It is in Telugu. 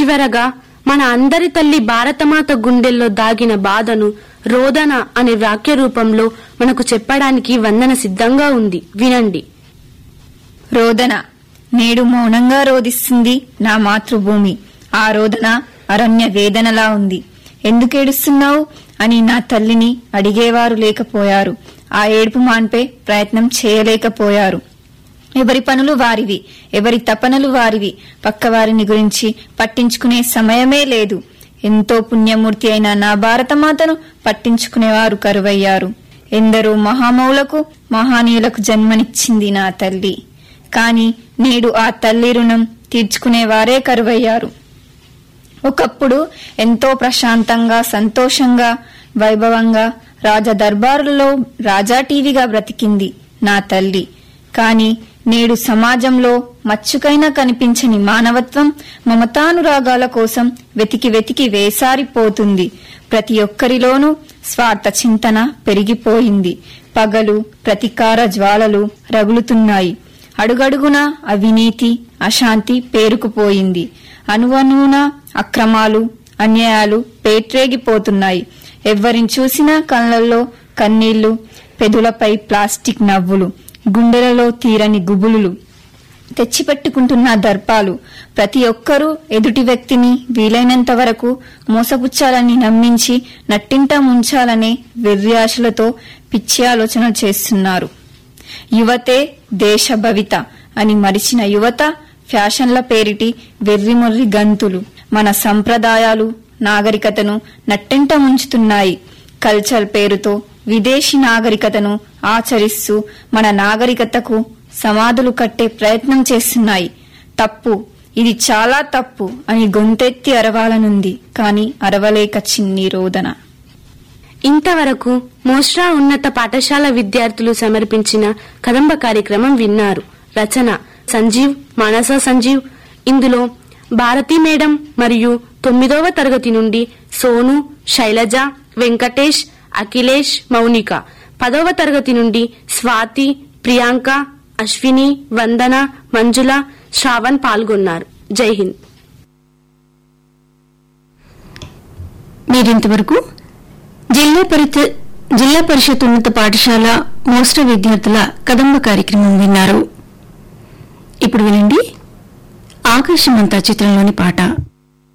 చివరగా మన అందరి తల్లి భారతమాత గుండెల్లో దాగిన బాధను రోదన అనే వాక్య రూపంలో మనకు చెప్పడానికి వందన సిద్ధంగా ఉంది వినండి రోదన నేడు మౌనంగా రోదిస్తుంది నా మాతృభూమి ఆ రోదన అరణ్య వేదనలా ఉంది ఎందుకేడుస్తున్నావు అని నా తల్లిని అడిగేవారు లేకపోయారు ఆ ఏడుపు మాన్పే ప్రయత్నం చేయలేకపోయారు ఎవరి పనులు వారివి ఎవరి తపనలు వారివి పక్కవారిని గురించి పట్టించుకునే సమయమే లేదు ఎంతో పుణ్యమూర్తి అయిన నా భారతమాతను పట్టించుకునేవారు కరువయ్యారు ఎందరో మహామౌలకు మహానీయులకు జన్మనిచ్చింది నా తల్లి కాని నేడు ఆ తల్లి రుణం తీర్చుకునేవారే కరువయ్యారు ఒకప్పుడు ఎంతో ప్రశాంతంగా సంతోషంగా వైభవంగా రాజ దర్బారులలో రాజా టీవీగా బ్రతికింది నా తల్లి కాని నేడు సమాజంలో మచ్చుకైనా కనిపించని మానవత్వం మమతానురాగాల కోసం వెతికి వెతికి వేసారిపోతుంది ప్రతి ఒక్కరిలోనూ స్వార్థ చింతన పెరిగిపోయింది పగలు ప్రతీకార జ్వాలలు రగులుతున్నాయి అడుగడుగున అవినీతి అశాంతి పేరుకుపోయింది అణువణువున అక్రమాలు అన్యాయాలు పేట్రేగిపోతున్నాయి ఎవ్వరిని చూసినా కళ్ళల్లో కన్నీళ్లు పెదులపై ప్లాస్టిక్ నవ్వులు గుండెలలో తీరని గుబులులు తెచ్చిపెట్టుకుంటున్న దర్పాలు ప్రతి ఒక్కరూ ఎదుటి వ్యక్తిని వీలైనంత వరకు మోసపుచ్చాలని నమ్మించి నట్టింట ముంచాలనే వెర్రియాశలతో పిచ్చి ఆలోచన చేస్తున్నారు యువతే దేశ భవిత అని మరిచిన యువత ఫ్యాషన్ల పేరిటి వెర్రిమొర్రి గంతులు మన సంప్రదాయాలు నాగరికతను నట్టెంట ముంచుతున్నాయి కల్చర్ పేరుతో విదేశీ నాగరికతను ఆచరిస్తూ మన నాగరికతకు సమాధులు కట్టే ప్రయత్నం చేస్తున్నాయి తప్పు ఇది చాలా తప్పు అని గొంతెత్తి అరవాలనుంది కాని అరవలేక చిన్ని రోదన ఇంతవరకు మోస్రా ఉన్నత పాఠశాల విద్యార్థులు సమర్పించిన కదంబ కార్యక్రమం విన్నారు రచన సంజీవ్ మానస సంజీవ్ ఇందులో భారతి మేడం మరియు తొమ్మిదవ తరగతి నుండి సోను శైలజ వెంకటేష్ అఖిలేష్ మౌనిక పదవ తరగతి నుండి స్వాతి ప్రియాంక అశ్విని వందన మంజుల శ్రావణ్ పాల్గొన్నారు జై హింద్ మీరింతవరకు జిల్లా పరిత జిల్లా పరిషత్ ఉన్నత పాఠశాల మోస్ట విద్యార్థుల కదంబ కార్యక్రమం విన్నారు ఇప్పుడు వినండి ఆకాశమంతా చిత్రంలోని పాట